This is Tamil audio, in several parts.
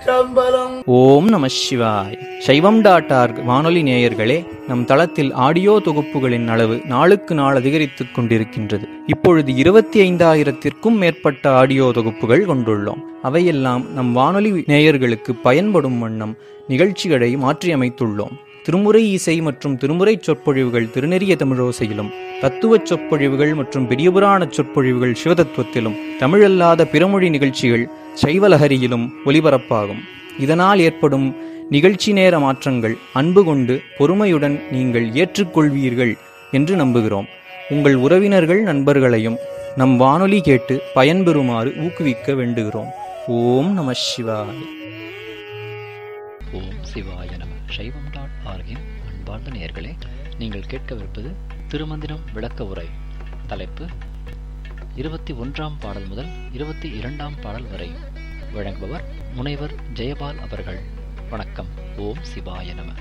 திருச்சிற்றம்பலம் ஓம் நம சிவாய் சைவம் டாட் ஆர்க் வானொலி நேயர்களே நம் தளத்தில் ஆடியோ தொகுப்புகளின் அளவு நாளுக்கு நாள் அதிகரித்துக் கொண்டிருக்கின்றது இப்பொழுது இருபத்தி ஐந்தாயிரத்திற்கும் மேற்பட்ட ஆடியோ தொகுப்புகள் கொண்டுள்ளோம் அவையெல்லாம் நம் வானொலி நேயர்களுக்கு பயன்படும் வண்ணம் நிகழ்ச்சிகளை மாற்றியமைத்துள்ளோம் திருமுறை இசை மற்றும் திருமுறை சொற்பொழிவுகள் திருநெறிய தமிழோசையிலும் தத்துவச் சொற்பொழிவுகள் மற்றும் பெரியபுராண சொற்பொழிவுகள் சிவதத்துவத்திலும் தமிழல்லாத பிறமொழி நிகழ்ச்சிகள் சைவலஹரியிலும் ஒலிபரப்பாகும் இதனால் ஏற்படும் நிகழ்ச்சி நேர மாற்றங்கள் அன்பு கொண்டு பொறுமையுடன் நீங்கள் ஏற்றுக்கொள்வீர்கள் என்று நம்புகிறோம் உங்கள் உறவினர்கள் நண்பர்களையும் நம் வானொலி கேட்டு பயன்பெறுமாறு ஊக்குவிக்க வேண்டுகிறோம் ஓம் நம சிவாய ஓம் சிவாய நம சைவம் டாட் ஆர்கின் அன்பார்ந்த நேயர்களே நீங்கள் கேட்கவிருப்பது திருமந்திரம் விளக்க உரை தலைப்பு இருபத்தி ஒன்றாம் பாடல் முதல் இருபத்தி இரண்டாம் பாடல் வரை வழங்குபவர் முனைவர் ஜெயபால் அவர்கள் வணக்கம் ஓம் சிவாய நம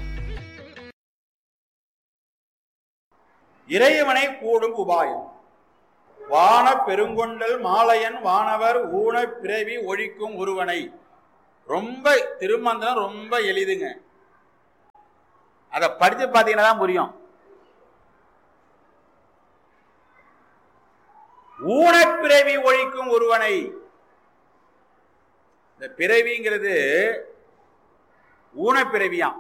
இறைவனை கூடும் உபாயம் வான பெருங்கொண்டல் மாலையன் வானவர் ஊன பிறவி ஒழிக்கும் ஒருவனை ரொம்ப திருமந்திரம் ரொம்ப எளிதுங்க அதை படிச்சு பார்த்தீங்கன்னா தான் புரியும் ஊனப்பிறவி ஒழிக்கும் ஒருவனை இந்த பிறவிங்கிறது ஊனப்பிறவியாம்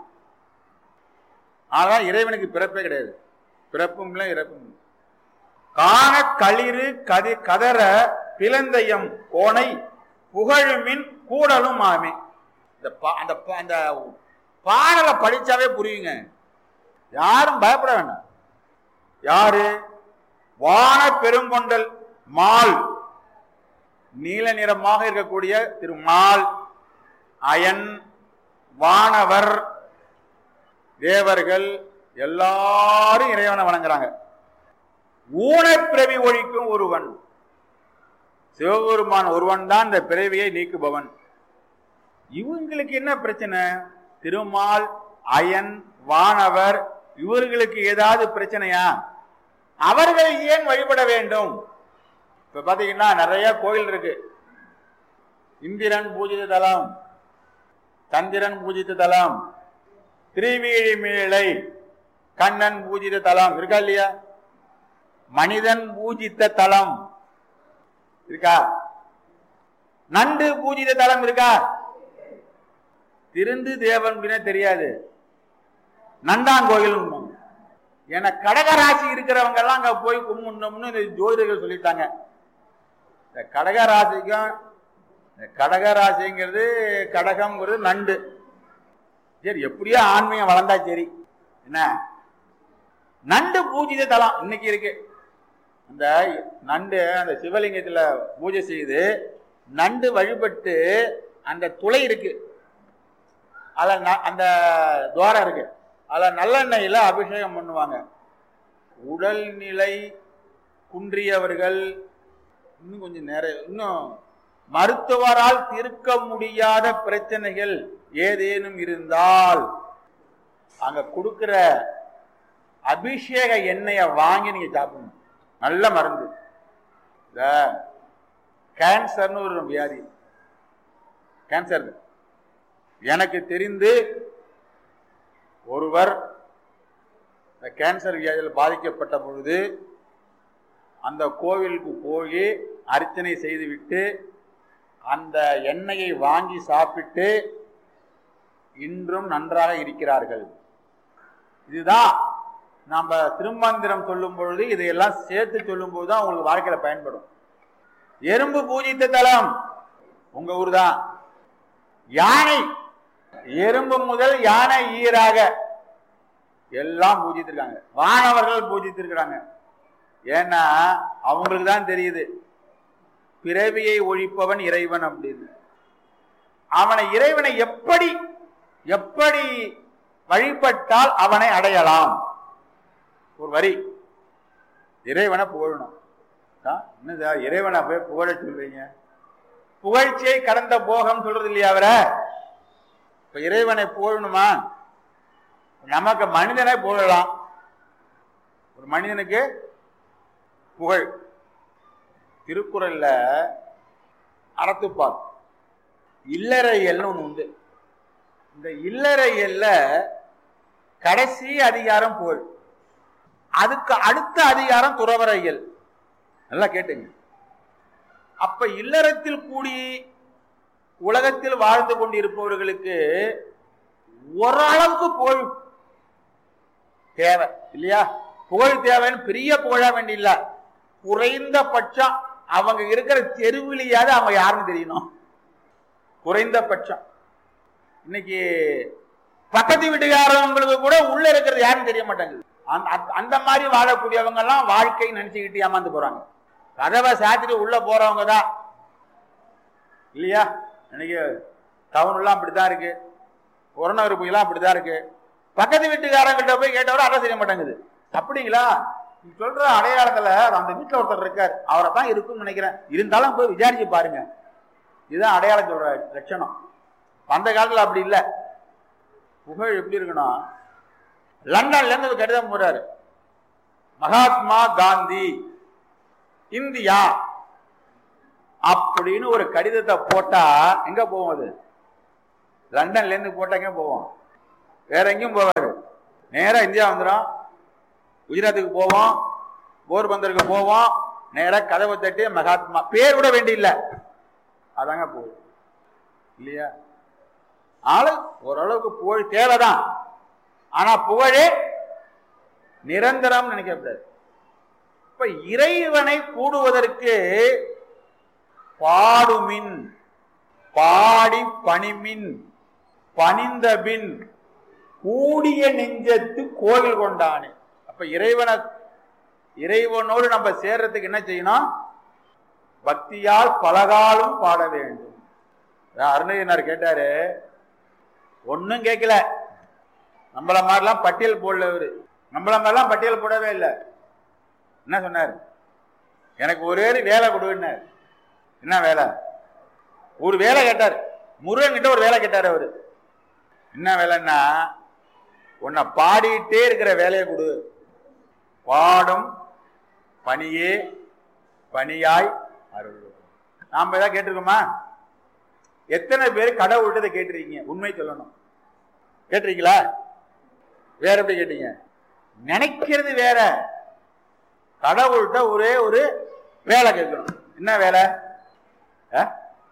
ஆனால் இறைவனுக்கு பிறப்பே கிடையாது பிறப்பும் இல்லை இறப்பும் இல்லை. காண களிறு கதி கதற பிளந்தயம் கோணை புகழுமின் கூடலும் ஆமே இந்த பா- அந்த பா- அந்த பாடலை படிச்சாவே புரியுங்க யாரும் பயப்பட வேண்டாம் யாரு வான பெருங்கொண்டல் மால் நீல நிறமாக இருக்கக்கூடிய திருமால் அயன் வானவர் தேவர்கள் எல்லாரும் இறைவனை வணங்குறாங்க ஊனப்பிறவி ஒழிக்கும் ஒருவன் சிவபெருமான் ஒருவன் தான் இந்த பிறவியை நீக்குபவன் இவங்களுக்கு என்ன பிரச்சனை திருமால் அயன் வானவர் இவர்களுக்கு ஏதாவது பிரச்சனையா அவர்கள் ஏன் வழிபட வேண்டும் இப்ப பாத்தீங்கன்னா நிறைய கோயில் இருக்கு இந்திரன் பூஜித தலம் சந்திரன் பூஜித்த தலம் திருவீழிமேளை கண்ணன் பூஜித்த தலம் இருக்கா இல்லையா மனிதன் பூஜித்த தலம் இருக்கா நண்டு பூஜித்த தலம் இருக்கா திருந்து தேவன் அப்படின்னா தெரியாது நண்டாங்கோயில் ஏன்னா கடகராசி இருக்கிறவங்க எல்லாம் அங்க போய் கும்பிடணும்னு இந்த ஜோதிடர்கள் சொல்லிட்டாங்க இந்த கடகராசிக்கும் இந்த கடகராசிங்கிறது கடகம்ங்கிறது நண்டு சரி எப்படியோ ஆன்மீகம் வளர்ந்தா சரி என்ன நண்டு பூஜித தலம் இன்னைக்கு இருக்கு அந்த நண்டு அந்த சிவலிங்கத்துல பூஜை செய்து நண்டு வழிபட்டு அந்த துளை இருக்கு அதுல ந- அந்த துவாரம் இருக்கு அதுல நல்லெண்ணெயில அபிஷேகம் பண்ணுவாங்க உடல்நிலை குன்றியவர்கள் இன்னும் கொஞ்சம் நேரம் இன்னும் மருத்துவரால் தீர்க்க முடியாத பிரச்சனைகள் ஏதேனும் இருந்தால் அங்க கொடுக்கிற அபிஷேக எண்ணெயை வாங்கி நீங்க சாப்பிடணும் நல்ல மருந்து இந்த கேன்சர்னு ஒரு வியாதி கேன்சர் எனக்கு தெரிந்து ஒருவர் இந்த கேன்சர் வியாதியில் பாதிக்கப்பட்ட பொழுது அந்த கோவிலுக்கு போய் அர்ச்சனை செய்துவிட்டு அந்த எண்ணெயை வாங்கி சாப்பிட்டு இன்றும் நன்றாக இருக்கிறார்கள் இதுதான் நம்ம திருமந்திரம் சொல்லும் பொழுது இதையெல்லாம் சேர்த்து சொல்லும் போது தான் உங்களுக்கு வாழ்க்கையில பயன்படும் எறும்பு பூஜித்த தலம் உங்க ஊர் தான் யானை எறும்பு முதல் யானை ஈராக எல்லாம் பூஜித்திருக்காங்க வானவர்கள் பூஜித்திருக்கிறாங்க ஏன்னா அவங்களுக்கு தான் தெரியுது பிறவியை ஒழிப்பவன் இறைவன் அப்படின்னு அவனை இறைவனை எப்படி எப்படி வழிபட்டால் அவனை அடையலாம் ஒரு வரி இறைவனை புகழணும் ஆ, என்ன சார் இறைவனை போய் புகழ சொல்றீங்க புகழ்ச்சியை கடந்த போகம் சொல்றது இல்லையா அவரை இப்ப இறைவனை புகழணுமா நமக்கு மனிதனை புகழலாம் ஒரு மனிதனுக்கு புகழ் திருக்குறள்ல அறத்துப்பால் இல்லறையல்னு ஒண்ணு உண்டு இந்த இல்லறையல்ல கடைசி அதிகாரம் புகழ் அதுக்கு அடுத்த அதிகாரம் துறவரையல் நல்லா கேட்டுங்க அப்ப இல்லறத்தில் கூடி உலகத்தில் வாழ்ந்து கொண்டிருப்பவர்களுக்கு ஓரளவுக்கு புகழ் தேவை இல்லையா புகழ் தேவைன்னு பெரிய புகழா வேண்டியில்ல குறைந்தபட்சம் அவங்க இருக்கிற தெருவிலையாவது அவங்க யாருன்னு தெரியணும் குறைந்தபட்சம் இன்னைக்கு பக்கத்து வீட்டுக்காரவங்களுக்கு கூட உள்ள இருக்கிறது யாருன்னு தெரிய மாட்டாங்குது அந்த- அந்த- அந்த மாதிரி வாழக்கூடியவங்க எல்லாம் வாழ்க்கை நினைச்சுக்கிட்டு ஏமாந்து போறாங்க கதவை சாத்திட்டு உள்ள போறவங்க தான் இல்லையா இன்னைக்கு டவுன் எல்லாம் அப்படித்தான் இருக்கு புறநகர் போயெல்லாம் அப்படித்தான் இருக்கு பக்கத்து வீட்டுக்காரங்கிட்ட போய் கேட்டவரை அட்ரஸ் தெரிய மாட்டேங்குது அப்படிங்களா நீ சொல்ற அடையாளத்துல அந்த வீட்டுல ஒருத்தர் இருக்கார் அவரை தான் இருக்கும்னு நினைக்கிறேன் இருந்தாலும் போய் விசாரிச்சு பாருங்க இதுதான் அடையாளம் சொல்ற லட்சணம் அந்த காலத்துல அப்படி இல்லை புகழ் எப்படி இருக்கணும் லண்டன்ல இருந்து ஒரு கடிதம் போறாரு மகாத்மா காந்தி இந்தியா அப்படின்னு ஒரு கடிதத்தை போட்டா எங்க போவோம் அது லண்டன்ல இருந்து போட்டா எங்க போவோம் வேற எங்கேயும் போவாரு நேரா இந்தியா வந்துடும் குஜராத்துக்கு போவோம் போர்பந்தருக்கு போவோம் நேரா கதவை தட்டி மகாத்மா பேர் கூட வேண்டியில்ல அதாங்க போகுது இல்லையா ஆளு ஓரளவுக்கு புகழ் தேவைதான் ஆனா புகழே நிரந்தரம் நினைக்கக்கூடாது இப்ப இறைவனை கூடுவதற்கு பாடுமின் பாடி பணிமின் பணிந்தபின் கூடிய நெஞ்சத்து கோவில் கொண்டானே அப்ப இறைவனை இறைவனோடு நம்ம சேர்றதுக்கு என்ன செய்யணும் பக்தியால் பலகாலும் பாட வேண்டும் அதான் அருணகிரினார் கேட்டாரு ஒன்னும் கேட்கல நம்மள மாதிரிலாம் பட்டியல் போடல இவரு நம்மள மாதிரிலாம் பட்டியல் போடவே இல்லை என்ன சொன்னார் எனக்கு ஒரே ஒரு வேலை கொடுன்னார் என்ன வேலை ஒரு வேலை கேட்டார் முருகன் கிட்ட ஒரு வேலை கேட்டார் அவரு என்ன வேலைன்னா உன்னை பாடிட்டே இருக்கிற வேலையை கொடு பாடும் பணியே பணியாய் அருள் நாம ஏதாவது கேட்டிருக்கோமா எத்தனை பேர் கடவுள்கிட்ட இதை கேட்டிருக்கீங்க உண்மை சொல்லணும் கேட்டிருக்கீங்களா வேற எப்படி கேட்டீங்க நினைக்கிறது வேற கடவுள்கிட்ட ஒரே ஒரு வேலை கேட்கணும் என்ன வேலை அஹ்?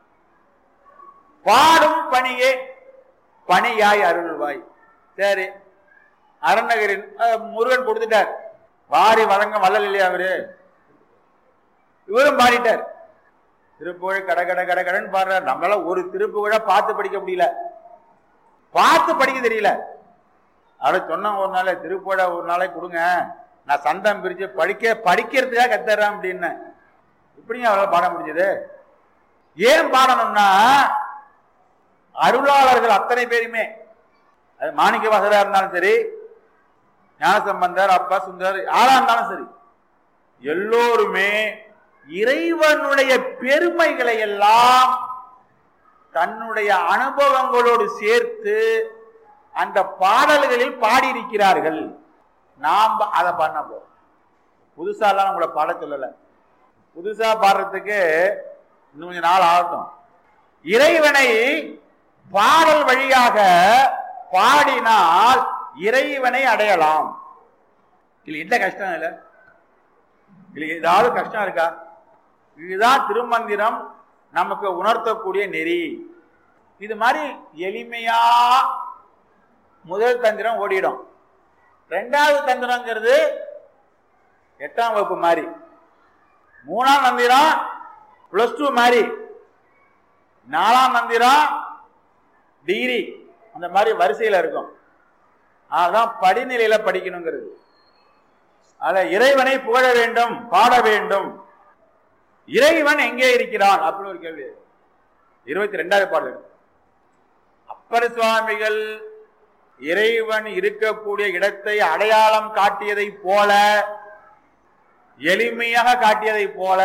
பாடும் பணியே பணியாய் அருள்வாய் சரி அருணகிரின் அஹ், முருகன் கொடுத்துட்டார் வாரி வழங்க வள்ளல் இல்லையா அவரு இவரும் பாடிட்டார் திருப்புகழ் கட கட கட கடன்னு பாடுறார் நம்மளால ஒரு திருப்புகழ பார்த்து படிக்க முடியல பார்த்து படிக்க தெரியல அவரை சொன்ன ஒரு நாள் திருப்புகழ ஒரு நாளைக்கு கொடுங்க நான் சந்தம் பிரிச்சு படிக்க படிக்கிறதுக்காக கத்துறேன் அப்படின்னு இப்படியும் அவரால் பாட முடிஞ்சது ஏன் பாடணும்னா அருளாளர்கள் அத்தனை பேருமே அது மாணிக்க வாசகரா இருந்தாலும் சரி ஞானசம்பந்தர் அப்பா சுந்தர் யாரா இருந்தாலும் சரி எல்லோருமே இறைவனுடைய பெருமைகளை எல்லாம் தன்னுடைய அனுபவங்களோடு சேர்த்து அந்த பாடல்களில் பாடியிருக்கிறார்கள் நாம் அதை பண்ண போறோம் புதுசாலாம் உங்களை பாட சொல்லல புதுசா பாடுறதுக்கு இன்னும் கொஞ்சம் நாள் ஆகட்டும் இறைவனை பாடல் வழியாக பாடினால் இறைவனை அடையலாம் இதுல எந்த கஷ்டம் இல்லை இதுல ஏதாவது கஷ்டம் இருக்கா இதுதான் திருமந்திரம் நமக்கு உணர்த்தக்கூடிய நெறி இது மாதிரி எளிமையா முதல் தந்திரம் ஓடிடும் ரெண்டாவது தந்திரங்கிறது எட்டாம் வகுப்பு மாதிரி மூணாம் தந்திரம் பிளஸ் டூ மாதிரி நாலாம் தந்திரம் டிகிரி அந்த மாதிரி வரிசையில் இருக்கும் அதான் படிநிலையில படிக்கணுங்கிறது அத இறைவனை புகழ வேண்டும் பாட வேண்டும் இறைவன் எங்கே இருக்கிறான் அப்படின்னு ஒரு கேள்வி இருபத்தி ரெண்டாவது பாடல் அப்பர் சுவாமிகள் இறைவன் இருக்கக்கூடிய இடத்தை அடையாளம் காட்டியதை போல எளிமையாக காட்டியதை போல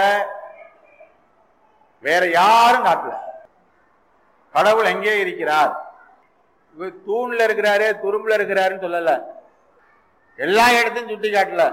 வேற யாரும் காட்டல கடவுள் எங்கே இருக்கிறார் இவர் தூண்ல இருக்கிறாரு துரும்புல இருக்கிறாருன்னு சொல்லல எல்லா இடத்தையும் சுட்டி காட்டல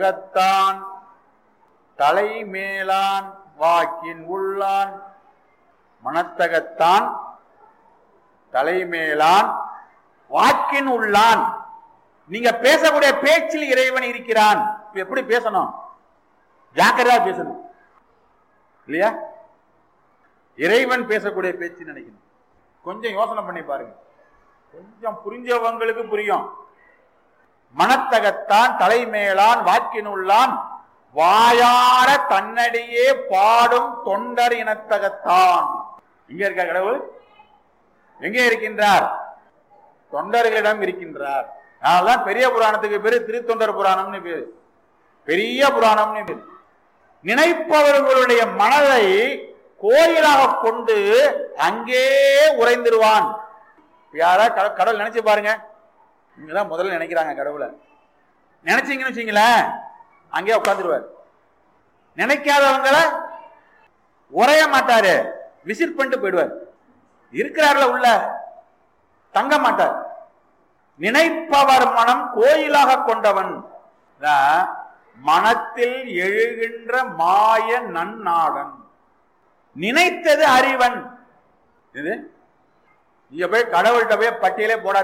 மனத்தகத்தான் தலை மேலான் வாக்கின் உள்ளான் மனத்தகத்தான் தலைமேலான் வாக்கின் உள்ளான் நீங்க பேசக்கூடிய பேச்சில் இறைவன் இருக்கிறான் இப்ப எப்படி பேசணும் ஜாக்கிரதா பேசணும் இல்லையா இறைவன் பேசக்கூடிய பேச்சு நினைக்கணும் கொஞ்சம் யோசனை பண்ணி பாருங்க கொஞ்சம் புரிஞ்சவங்களுக்கு புரியும் மனத்தகத்தான் தலைமேலான் வாக்கினுள்ளான் வாயார தன்னடியே பாடும் தொண்டர் இனத்தகத்தான் எங்க இருக்க கடவுள் எங்கே இருக்கின்றார் தொண்டர்களிடம் இருக்கின்றார் அதனாலதான் பெரிய புராணத்துக்கு பேரு திருத்தொண்டர் புராணம்னு பேரு பெரிய புராணம்னு பேரு நினைப்பவர்களுடைய மனதை கோயிலாக கொண்டு அங்கே உறைந்திருவான் யாரா கட- கடவுள் நினைச்சு பாருங்க இவங்கதான் முதல்ல நினைக்கிறாங்க கடவுளை நினைச்சீங்கன்னு வச்சீங்களேன் அங்கேயே உட்காந்துருவார் நினைக்காதவங்கள உரைய மாட்டாரு விசிட் பண்ணிட்டு போயிடுவார் இருக்கிறார்ல உள்ள தங்க மாட்டார் நினைப்பவர் மனம் கோயிலாக கொண்டவன் தான் மனத்தில் எழுகின்ற மாய நன்னாடன் நினைத்தது அறிவன் இது நீங்க போய் கடவுள்கிட்ட போய் பட்டியலே போடாதீங்க